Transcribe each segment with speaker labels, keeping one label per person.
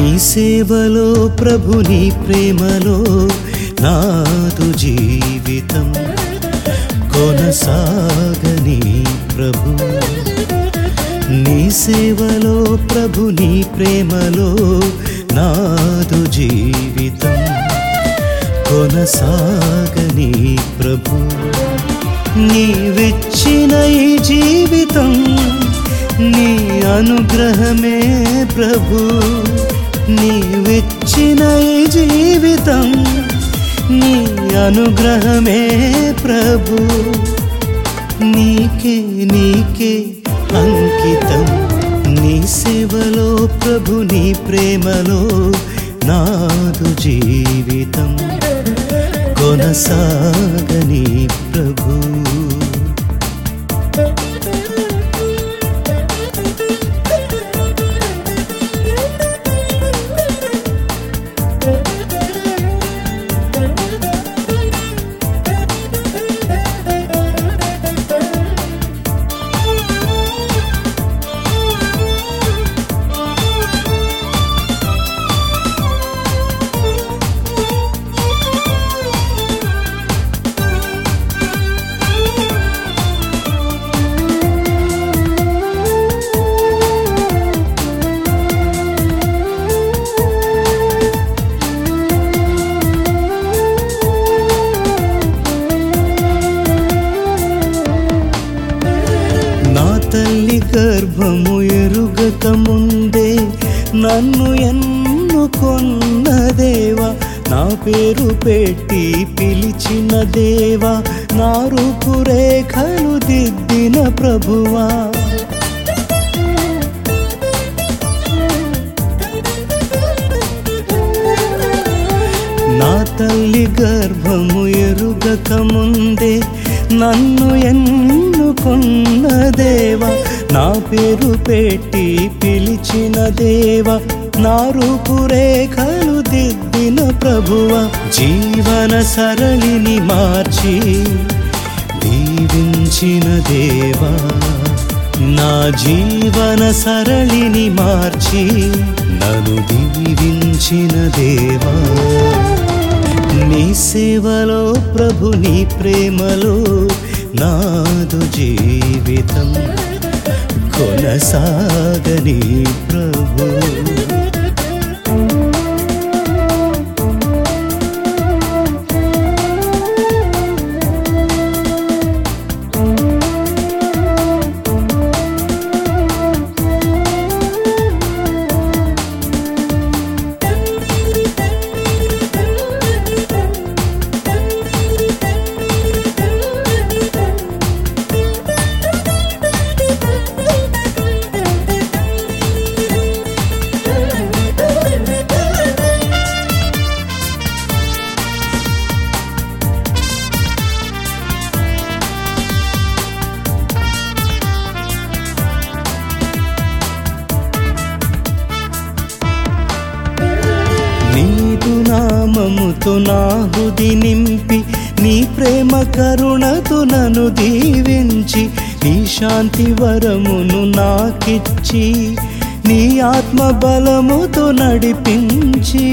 Speaker 1: నీ సేవలో ప్రభు నీ ప్రేమలో నాదు జీవితం కొనసాగని ప్రభు నీ సేవలో ప్రభు నీ ప్రేమలో నాదు జీవితం కొనసాగని ప్రభు నీవిచ్చిన ఈ జీవితం నీ అనుగ్రహమే ప్రభు నీవిచ్చిన ఈ జీవితం నీ అనుగ్రహమే ప్రభు నీకే నీకే అంకితం నీ సేవలో ప్రభు నీ ప్రేమలో నాదు జీవితం కొనసాగని ప్రభు నా తల్లి గర్భము ఎరుగక ముందే నన్ను ఎన్నుకొన్న దేవా నా పేరు పెట్టి పిలిచిన దేవా నా రూపురేఖలు దిద్దిన ప్రభువా నా తల్లి గర్భము ఎరుగక ముందే నన్ను ఎన్నుకున్న దేవ నా పేరు పెట్టి పిలిచిన దేవ నా రూపురేఖలు దిద్దిన ప్రభువ జీవన సరళిని మార్చి దీవించిన దేవా నా జీవన సరళిని మార్చి నన్ను దీవించిన దేవా నీ సేవలో ప్రభు నీ ప్రేమలో నాదు జీవితం కొనసాగని ప్రభు నీదు నామముతో నా హృది నింపి నీ ప్రేమ కరుణతో నన్ను దీవించి నీ శాంతి వరమును నాకిచ్చి నీ ఆత్మ బలముతో నడిపించి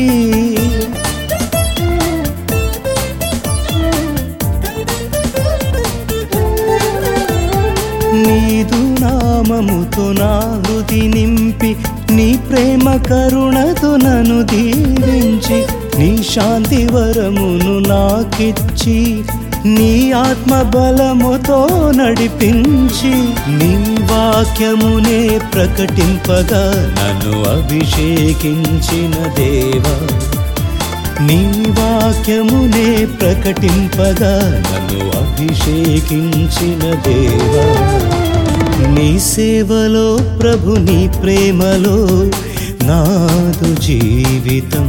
Speaker 1: నీదు నామముతో నా హృది నింపి నీ ప్రేమ కరుణతో నన్ను దీవించి నీ శాంతి వరమును నాకిచ్చి నీ ఆత్మ బలముతో నడిపించి నీ వాక్యమునే ప్రకటింపగా నన్ను అభిషేకించిన దేవా నీ వాక్యమునే ప్రకటింపగా నన్ను అభిషేకించిన దేవా నీ సేవలో ప్రభు నీ ప్రేమలో నాదు జీవితం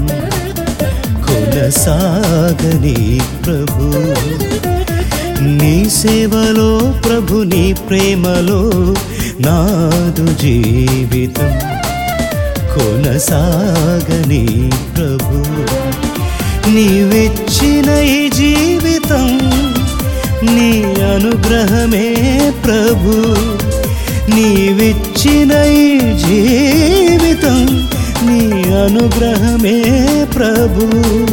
Speaker 1: కొనసాగని ప్రభు నీ సేవలో ప్రభు నీ ప్రేమలో నాదు జీవితం కొనసాగని ప్రభు నీవిచ్చిన ఈ జీవితం నీ అనుగ్రహమే ప్రభు నీవిచ్చిన ఈ జీవితం నీ అనుగ్రహమే ప్రభు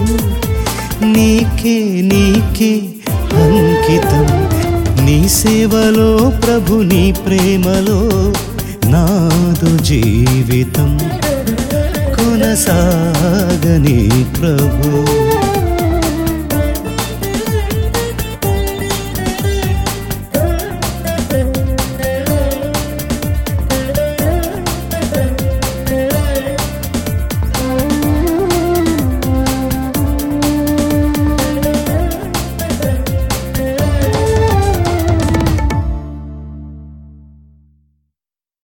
Speaker 1: నీకే నీకే అంకితం నీ సేవలో ప్రభు నీ ప్రేమలో నాదు జీవితం కొనసాగని ప్రభు